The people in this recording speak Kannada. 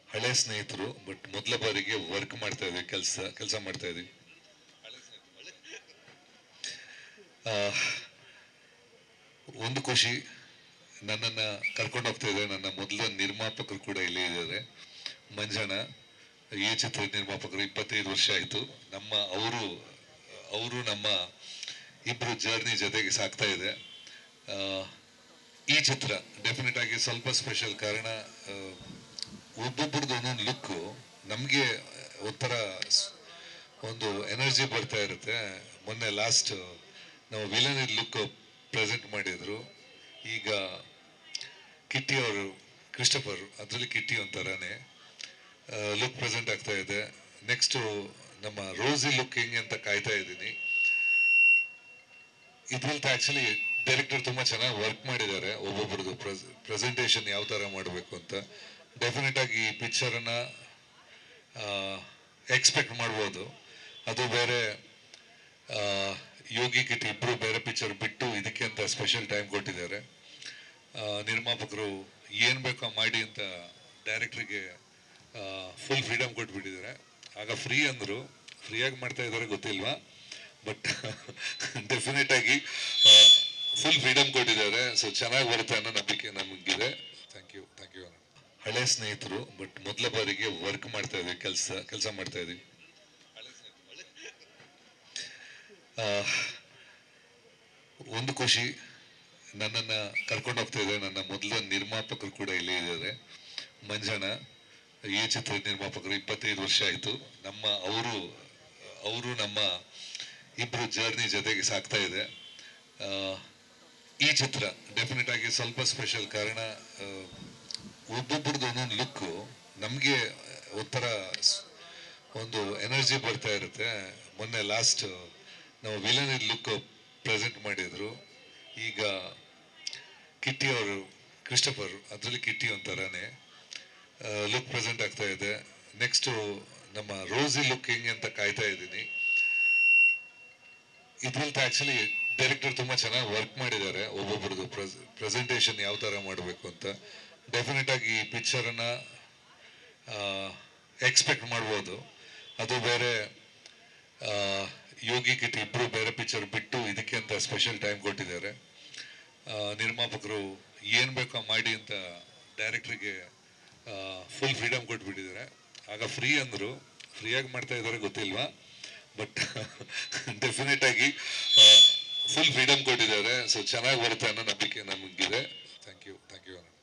ಹಳೆ ಸ್ನೇಹಿತರು ಬಟ್ ಮೊದಲ ಬಾರಿಗೆ ವರ್ಕ್ ಮಾಡ್ತಾ ಇದ್ವಿ ಕೆಲಸ ಕೆಲಸ ಮಾಡ್ತಾ ಇದ್ವಿ ಆ, ಒಂದು ಖುಷಿ ನನ್ನನ್ನು ಕರ್ಕೊಂಡು ಹೋಗ್ತಾ ಇದ್ದಾರೆ ನನ್ನ ಮೊದಲ ನಿರ್ಮಾಪಕರು ಕೂಡ ಇಲ್ಲೇ ಇದ್ದಾರೆ ಮಂಜಣ್ಣ ಈ ಚಿತ್ರ ನಿರ್ಮಾಪಕರು ಇಪ್ಪತ್ತೈದು ವರ್ಷ ಆಯಿತು ನಮ್ಮ ಅವರು ಅವರು ನಮ್ಮ ಇಬ್ಬರು ಜರ್ನಿ ಜೊತೆಗೆ ಸಾಕ್ತಾ ಇದೆ ಆ, ಈ ಚಿತ್ರ ಡೆಫಿನೆಟ್ ಆಗಿ ಸ್ವಲ್ಪ ಸ್ಪೆಷಲ್ ಕಾರಣ ಆ, ಒಬ್ಬೊಬ್ರದ್ದು ಒಂದೊಂದು ಲುಕ್ಕು ನಮಗೆ ಒಂಥರ ಸ್- ಒಂದು ಎನರ್ಜಿ ಬರ್ತಾ ಇರುತ್ತೆ ಮೊನ್ನೆ ಲಾಸ್ಟ್ ನಾವು ವಿಲನ್ ಲುಕ್ ಪ್ರೆಸೆಂಟ್ ಮಾಡಿದ್ರು ಈಗ ಕಿಟ್ಟಿ ಅವರು ಕ್ರಿಸ್ಟಫರ್ ಅದರಲ್ಲಿ ಕಿಟ್ಟಿ ಒಂಥರನೇ ಲುಕ್ ಪ್ರೆಸೆಂಟ್ ಆಗ್ತಾ ಇದೆ ನೆಕ್ಸ್ಟ್ ನಮ್ಮ ರೋಸಿ ಲುಕ್ ಹೆಂಗೆ ಅಂತ ಕಾಯ್ತಾ ಇದ್ದೀನಿ ಇದ್ರಲ್ಲಿ ಆಕ್ಚುಲಿ ಡೈರೆಕ್ಟರ್ ತುಂಬಾ ಚೆನ್ನಾಗಿ ವರ್ಕ್ ಮಾಡಿದ್ದಾರೆ ಒಬ್ಬೊಬ್ರದ್ದು ಪ್ರೆಸೆಂಟೇಷನ್ ಯಾವ ತರ ಮಾಡಬೇಕು ಅಂತ ಡೆಫಿನೆಟ್ ಆಗಿ ಈ ಪಿಕ್ಚರ್ ಅನ್ನ ಎಕ್ಸ್ಪೆಕ್ಟ್ ಮಾಡ್ಬೋದು ಅದು ಬೇರೆ ಆ, ಯೋಗಿ ಕಿಟ್ ಇಬ್ರು ಬೇರೆ ಪಿಕ್ಚರ್ ಬಿಟ್ಟು ಇದಕ್ಕೆ ಅಂತ ಸ್ಪೆಷಲ್ ಟೈಮ್ ಕೊಟ್ಟಿದ್ದಾರೆ ಆ, ನಿರ್ಮಾಪಕರು ಏನ್ ಬೇಕೋ ಮಾಡಿ ಅಂತ ಡೈರೆಕ್ಟ್ರಿಗೆ ಫುಲ್ ಫ್ರೀಡಮ್ ಕೊಟ್ಬಿಟ್ಟಿದ್ದಾರೆ ಆಗ ಫ್ರೀ ಅಂದ್ರು ಫ್ರೀಯಾಗಿ ಮಾಡ್ತಾ ಇದ್ದಾರೆ ಗೊತ್ತಿಲ್ವಾ ಬಟ್ ಡೆಫಿನೆಟ್ ಆಗಿ ಫುಲ್ ಫ್ರೀಡಮ್ ಕೊಟ್ಟಿದ್ದಾರೆ ಸೊ ಚೆನ್ನಾಗಿ ಬರುತ್ತೆ ಅನ್ನೋ ನಂಬಿಕೆ ನಮಗಿದೆ ಥ್ಯಾಂಕ್ ಯು ಥ್ಯಾಂಕ್ ಯು ಹಳೆ ಸ್ನೇಹಿತರು ಬಟ್ ಮೊದಲ ಬಾರಿಗೆ ವರ್ಕ್ ಮಾಡ್ತಾ ಇದ್ವಿ ಕೆಲಸ ಕೆಲಸ ಮಾಡ್ತಾ ಇದ್ವಿ ಆ, ಒಂದು ಖುಷಿ ನನ್ನನ್ನು ಕರ್ಕೊಂಡು ಹೋಗ್ತಾ ಇದ್ದಾರೆ ನನ್ನ ಮೊದಲ ನಿರ್ಮಾಪಕರು ಕೂಡ ಇಲ್ಲೇ ಇದ್ದಾರೆ ಮಂಜಣ್ಣ ಈ ಚಿತ್ರ ನಿರ್ಮಾಪಕರು ಇಪ್ಪತ್ತೈದು ವರ್ಷ ಆಯಿತು ನಮ್ಮ ಅವರು ಅವರು ನಮ್ಮ ಇಬ್ಬರು ಜರ್ನಿ ಜೊತೆಗೆ ಸಾಕ್ತಾ ಇದೆ ಆ, ಈ ಚಿತ್ರ ಡೆಫಿನೆಟ್ ಆಗಿ ಸ್ವಲ್ಪ ಸ್ಪೆಷಲ್ ಕಾರಣ ಆ, ಒಬ್ಬೊಬ್ರದ್ದು ಒಂದೊಂದು ಲುಕ್ಕು ನಮಗೆ ಒಂಥರ ಸ್- ಒಂದು ಎನರ್ಜಿ ಬರ್ತಾ ಇರುತ್ತೆ ಮೊನ್ನೆ ಲಾಸ್ಟ್ ನಾವು ವಿಲನ್ ಲುಕ್ ಪ್ರೆಸೆಂಟ್ ಮಾಡಿದ್ರು ಈಗ ಕಿಟ್ಟಿ ಅವರು ಕ್ರಿಸ್ಟಫರ್ ಅದರಲ್ಲಿ ಕಿಟ್ಟಿ ಒಂಥರನೇ ಲುಕ್ ಪ್ರೆಸೆಂಟ್ ಆಗ್ತಾ ಇದೆ ನೆಕ್ಸ್ಟ್ ನಮ್ಮ ರೋಸಿ ಲುಕ್ ಹೆಂಗೆ ಅಂತ ಕಾಯ್ತಾ ಇದ್ದೀನಿ ಇದ್ರಲ್ಲಿ ಆಕ್ಚುಲಿ ಡೈರೆಕ್ಟರ್ ತುಂಬಾ ಚೆನ್ನಾಗಿ ವರ್ಕ್ ಮಾಡಿದ್ದಾರೆ ಒಬ್ಬೊಬ್ರದ್ದು ಪ್ರೆಸೆಂಟೇಷನ್ ಯಾವ ತರ ಮಾಡಬೇಕು ಅಂತ ಡೆಫಿನೆಟ್ ಆಗಿ ಈ ಪಿಕ್ಚರ್ ಅನ್ನ ಎಕ್ಸ್ಪೆಕ್ಟ್ ಮಾಡ್ಬೋದು ಅದು ಬೇರೆ ಆ, ಯೋಗಿ ಕಿಟ್ ಇಬ್ರು ಬೇರೆ ಪಿಕ್ಚರ್ ಬಿಟ್ಟು ಇದಕ್ಕೆ ಅಂತ ಸ್ಪೆಷಲ್ ಟೈಮ್ ಕೊಟ್ಟಿದ್ದಾರೆ ಆ, ನಿರ್ಮಾಪಕರು ಏನ್ ಬೇಕೋ ಮಾಡಿ ಅಂತ ಡೈರೆಕ್ಟ್ರಿಗೆ ಫುಲ್ ಫ್ರೀಡಮ್ ಕೊಟ್ಬಿಟ್ಟಿದ್ದಾರೆ ಆಗ ಫ್ರೀ ಅಂದ್ರು ಫ್ರೀಯಾಗಿ ಮಾಡ್ತಾ ಇದ್ದಾರೆ ಗೊತ್ತಿಲ್ವಾ ಬಟ್ ಡೆಫಿನೆಟ್ ಆಗಿ ಫುಲ್ ಫ್ರೀಡಮ್ ಕೊಟ್ಟಿದ್ದಾರೆ ಸೊ ಚೆನ್ನಾಗಿ ಬರುತ್ತೆ ಅನ್ನೋ ನಂಬಿಕೆ ನಮಗಿದೆ ಥ್ಯಾಂಕ್ ಯು ಥ್ಯಾಂಕ್ ಯು